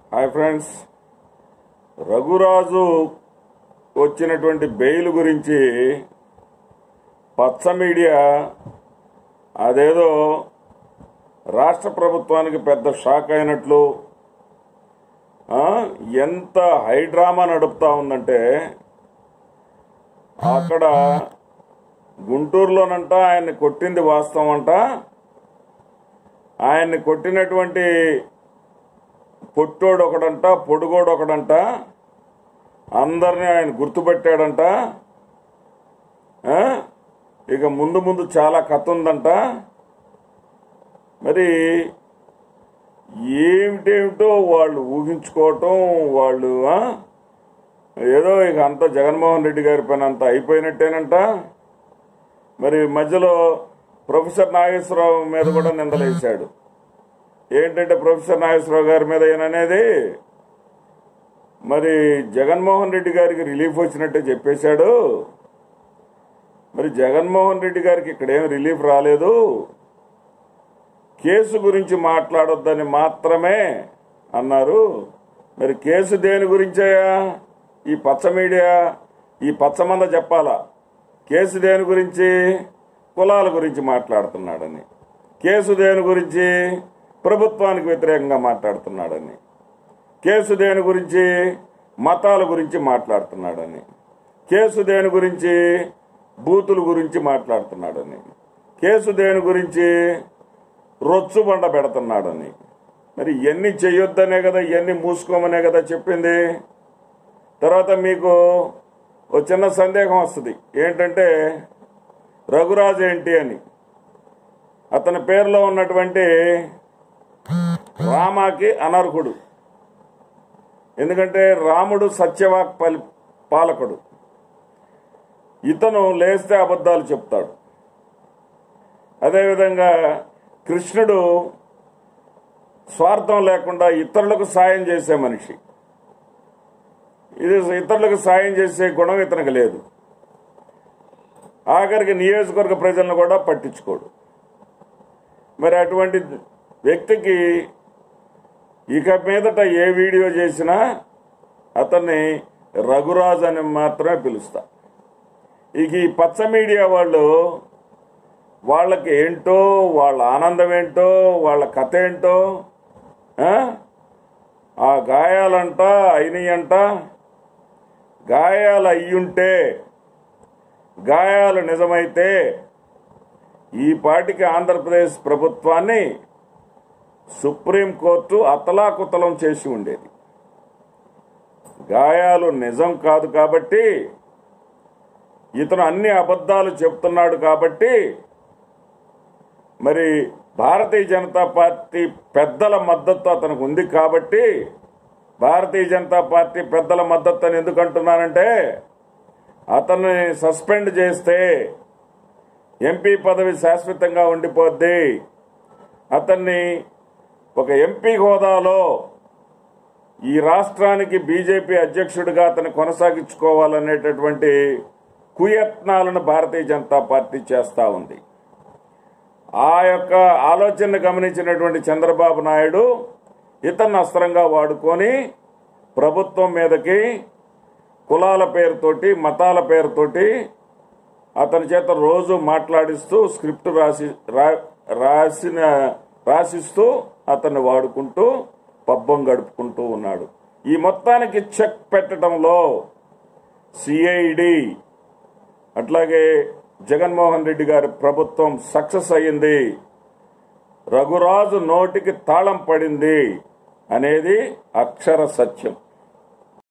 Hi friends Raghuraju వచ్చినటువంటి bail గురించి పచ్చ మీడియా అదేదో రాష్ట్ర ప్రభుత్వానికి పెద్ద షాక్ అయినట్లు ఆ, ఎంత హైడ్రామా నడుపుతా ఉందంటే అక్కడ గుంటూరులోనంట ఆయన్ని కొట్టింది వాస్తవం అంట ఆయన్ని కొట్టినటువంటి పొట్టోడు ఒకడంట పొడుగోడు ఒకడంట అందరినీ ఆయన గుర్తుపెట్టాడంట ఆ? ఇక ముందు ముందు చాలా కథ ఉందంట మరి ఏమిటేమిటో వాళ్ళు ఊహించుకోవటం వాళ్ళు ఆ? ఏదో ఇక అంత జగన్మోహన్ రెడ్డి గారి పని అంతా అయిపోయినట్టేనంట మరి మధ్యలో ప్రొఫెసర్ నాగేశ్వరరావు మీద కూడా నిందలేశాడు ఏంటంటే ప్రొఫెసర్ నాగేశ్వరరావు గారి మీద ఏననేది మరి జగన్మోహన్ రెడ్డి గారికి రిలీఫ్ వచ్చినట్టే చెప్పేశాడు మరి జగన్మోహన్ రెడ్డి గారికి ఇక్కడ ఏం రిలీఫ్ రాలేదు కేసు గురించి మాట్లాడొద్దని మాత్రమే అన్నారు మరి కేసు దేని గురించయ్యా ఈ పచ్చ మీడియా ఈ పచ్చమంద చెప్పాలా కేసు దేని గురించి కులాల గురించి మాట్లాడుతున్నాడని కేసు దేని గురించి ప్రభుత్వానికి వ్యతిరేకంగా మాట్లాడుతున్నాడని కేసు దేని గురించి మతాల గురించి మాట్లాడుతున్నాడని కేసు దేని గురించి బూతుల గురించి మాట్లాడుతున్నాడని కేసు దేని గురించి రొచ్చుబండ పెడుతున్నాడని మరి ఇవన్నీ చెయ్యొద్దనే కదా ఇవన్నీ మూసుకోమనే కదా చెప్పింది తర్వాత మీకు ఒక చిన్న సందేహం వస్తుంది ఏంటంటే రఘురాజు ఏంటి అని అతని పేరులో ఉన్నటువంటి రామాకి అనర్హుడు ఎందుకంటే రాముడు సత్యవాక్ పలి పాలకుడు ఇతను లేస్తే అబద్ధాలు చెప్తాడు అదేవిధంగా కృష్ణుడు స్వార్థం లేకుండా ఇతరులకు సాయం చేసే మనిషి ఇది ఇతరులకు సాయం చేసే గుణం ఇతనికి లేదు ఆఖరికి నియోజకవర్గ ప్రజలను కూడా పట్టించుకోడు మరి అటువంటి వ్యక్తికి ఇక మీదట ఏ వీడియో చేసినా అతన్ని రఘురాజ్ అని మాత్రమే పిలుస్తా ఇక ఈ పచ్చ మీడియా వాళ్ళు వాళ్ళకి ఏంటో వాళ్ళ ఆనందం ఏంటో వాళ్ళ కథ ఏంటో ఆ? ఆ గాయాలంట అయినాయంట గాయాలు అయ్యుంటే గాయాలు నిజమైతే ఈ పాటికి ఆంధ్రప్రదేశ్ ప్రభుత్వాన్ని సుప్రీంకోర్టు అతలాకుతలం చేసి ఉండేది గాయాలు నిజం కాదు కాబట్టి ఇతను అన్ని అబద్ధాలు చెప్తున్నాడు కాబట్టి మరి భారతీయ జనతా పార్టీ పెద్దల మద్దతు అతనికి ఉంది కాబట్టి భారతీయ జనతా పార్టీ పెద్దల మద్దతు అని ఎందుకు అంటున్నానంటే అతన్ని సస్పెండ్ చేస్తే ఎంపీ పదవి శాశ్వతంగా ఉండిపోద్ది అతన్ని ఒక ఎంపీ హోదాలో ఈ రాష్ట్రానికి బీజేపీ అధ్యక్షుడిగా అతను కొనసాగించుకోవాలనేటటువంటి కుయత్నాలను భారతీయ జనతా పార్టీ చేస్తా ఉంది ఆ యొక్క ఆలోచనను గమనించినటువంటి చంద్రబాబు నాయుడు ఇతన్ని అస్త్రంగా వాడుకొని ప్రభుత్వం మీదకి కులాల పేరుతోటి మతాల పేరుతోటి అతని చేత రోజు మాట్లాడిస్తూ స్క్రిప్ట్ రాసి రా- రాసిన రాసిస్తూ అతన్ని వాడుకుంటూ పబ్బం గడుపుకుంటూ ఉన్నాడు ఈ మొత్తానికి చెక్ పెట్టడంలో సిఐడి అట్లాగే జగన్మోహన్ రెడ్డి గారి ప్రభుత్వం సక్సెస్ అయ్యింది రఘురాజు నోటికి తాళం పడింది అనేది అక్షర సత్యం